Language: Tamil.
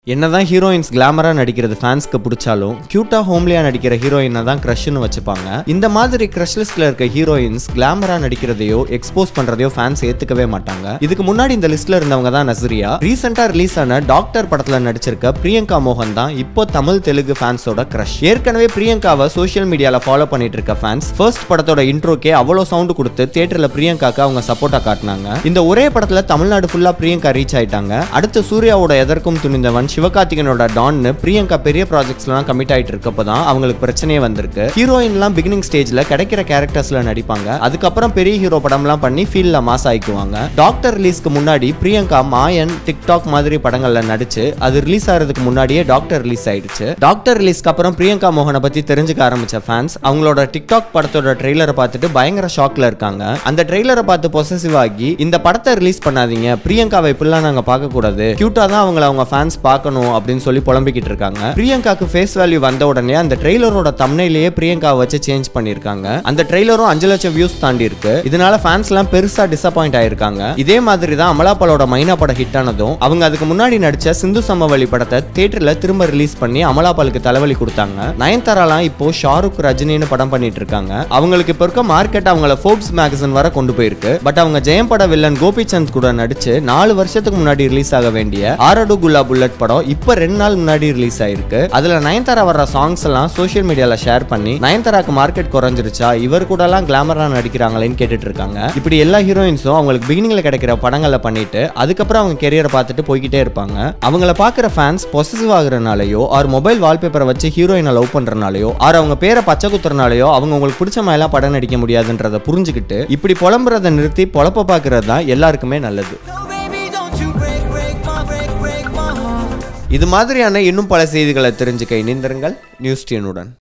என்னதான் ஹீரோயின்ஸ் கிளாமரா நடிக்கிறது ஃபேன்ஸ்க்கு பிடிச்சாலும் கியூட்டா ஹோம்லியா நடிக்கிற ஹீரோயினை தான் க்ரஷ்னு வச்சுப்பாங்க இந்த மாதிரி க்ரஷ் லிஸ்ட்ல இருக்க ஹீரோயின்ஸ் கிளாமரா நடிக்கிறதையோ எக்ஸ்போஸ் பண்றதையோ ஃபேன்ஸ் ஏத்துக்கவே மாட்டாங்க இதுக்கு முன்னாடி இந்த லிஸ்ட்ல இருந்தவங்க தான் நஸ்ரியா ரீசெண்டா ரிலீஸ் ஆன டாக்டர் படத்துல நடிச்சிருக்க பிரியங்கா மோகன் தான் இப்போ தமிழ் தெலுங்கு ஃபேன்ஸோட க்ரஷ் ஏற்கனவே பிரியங்காவை சோஷியல் மீடியால ஃபாலோ பண்ணிட்டு இருக்க ஃபேன்ஸ் ஃபர்ஸ்ட் படத்தோட இன்ட்ரோக்கே அவ்வளோ சவுண்ட் கொடுத்து தியேட்டர்ல பிரியங்காக்கு அவங்க சப்போர்ட்டா காட்டினாங்க இந்த ஒரே படத்துல தமிழ்நாடு ஃபுல்லா பிரியங்கா ரீச் ஆயிட்டாங்க அடுத்து சூர்யாவோட எதற்கும் துணிந்தவன் சிவகார்த்திகனோட டான்னு பிரியங்கா பெரிய ப்ராஜெக்ட்ஸ்லாம் கமிட் ஆயிட்டு இருக்கப்போ தான் அவங்களுக்கு பிரச்சனையே வந்திருக்கு ஹீரோயின்லாம் பிகினிங் ஸ்டேஜ்ல கிடைக்கிற கேரக்டர்ஸ்ல நடிப்பாங்க அதுக்கப்புறம் பெரிய ஹீரோ படம்லாம் பண்ணி ஃபீல்ட்ல மாஸ் ஆயிக்குவாங்க டாக்டர் ரிலீஸ்க்கு முன்னாடி பிரியங்கா மாயன் டிக்டாக் மாதிரி படங்கள்ல நடிச்சு அது ரிலீஸ் ஆகிறதுக்கு முன்னாடியே டாக்டர் ரிலீஸ் ஆயிடுச்சு டாக்டர் ரிலீஸ்க்கு அப்புறம் பிரியங்கா மோகனை பத்தி தெரிஞ்சுக்க ஆரம்பிச்ச ஃபேன்ஸ் அவங்களோட டிக்டாக் படத்தோட ட்ரெய்லரை பார்த்துட்டு பயங்கர ஷாக்ல இருக்காங்க அந்த ட்ரெய்லரை பார்த்து பொசசிவ் ஆகி இந்த படத்தை ரிலீஸ் பண்ணாதீங்க பிரியங்காவை இப்படிலாம் நாங்க பார்க்க கூடாது கியூட்டா தான் அவங்கள அவங்க ஃபேன்ஸ் பார்க்கணும் அப்படின்னு சொல்லி புலம்பிக்கிட்டு இருக்காங்க பிரியங்காக்கு ஃபேஸ் வேல்யூ வந்த உடனே அந்த ட்ரெய்லரோட தம்னையிலேயே பிரியங்காவை வச்சு சேஞ்ச் பண்ணிருக்காங்க அந்த ட்ரெய்லரும் அஞ்சு லட்சம் வியூஸ் தாண்டி இருக்கு இதனால ஃபேன்ஸ் எல்லாம் பெருசா டிசப்பாயிண்ட் ஆயிருக்காங்க இதே மாதிரி தான் அமலாபாலோட மைனா படம் ஹிட் ஆனதும் அவங்க அதுக்கு முன்னாடி நடிச்ச சிந்து சமவெளி படத்தை தியேட்டர்ல திரும்ப ரிலீஸ் பண்ணி அமலாபாலுக்கு தலைவலி கொடுத்தாங்க நயன்தாராலாம் இப்போ ஷாருக் ரஜினின்னு படம் பண்ணிட்டு இருக்காங்க அவங்களுக்கு இப்போ இருக்க மார்க்கெட் அவங்கள ஃபோர்ப்ஸ் மேகசின் வர கொண்டு போயிருக்கு பட் அவங்க ஜெயம் பட வில்லன் கோபிச்சந்த் கூட நடிச்சு நாலு வருஷத்துக்கு முன்னாடி ரிலீஸ் ஆக வேண்டிய ஆரடு குல்லா புல்லட் படம் இப்போ ரெண்டு நாள் முன்னாடி ரிலீஸ் ஆயிருக்கு அதுல நயன்தாரா வர்ற சாங்ஸ் எல்லாம் சோஷியல் மீடியால ஷேர் பண்ணி நயன்தாராக்கு மார்க்கெட் குறைஞ்சிருச்சா இவர் கூட எல்லாம் கிளாமரா நடிக்கிறாங்களேன்னு கேட்டுட்டு இருக்காங்க இப்படி எல்லா ஹீரோயின்ஸும் அவங்களுக்கு பிகினிங்ல கிடைக்கிற படங்களை பண்ணிட்டு அதுக்கப்புறம் அவங்க கெரியரை பார்த்துட்டு போய்கிட்டே இருப்பாங்க அவங்கள பார்க்குற ஃபேன்ஸ் பொசசிவ் ஆகுறனாலயோ ஆர் மொபைல் வால்பேப்பரை வச்சு ஹீரோயினை லவ் பண்றனாலயோ ஆர் அவங்க பேரை பச்சை குத்துறனாலயோ அவங்க உங்களுக்கு பிடிச்ச மாதிரிலாம் படம் நடிக்க முடியாதுன்றதை புரிஞ்சுக்கிட்டு இப்படி புலம்புறதை நிறுத்தி பொழப்ப பார்க்கறது தான் எல்லாருக்குமே நல்லது No, baby, don't you break, break my, break, break my heart. இது மாதிரியான இன்னும் பல செய்திகளை தெரிஞ்சுக்க இணைந்திருங்கள் நியூஸ் டியூனுடன்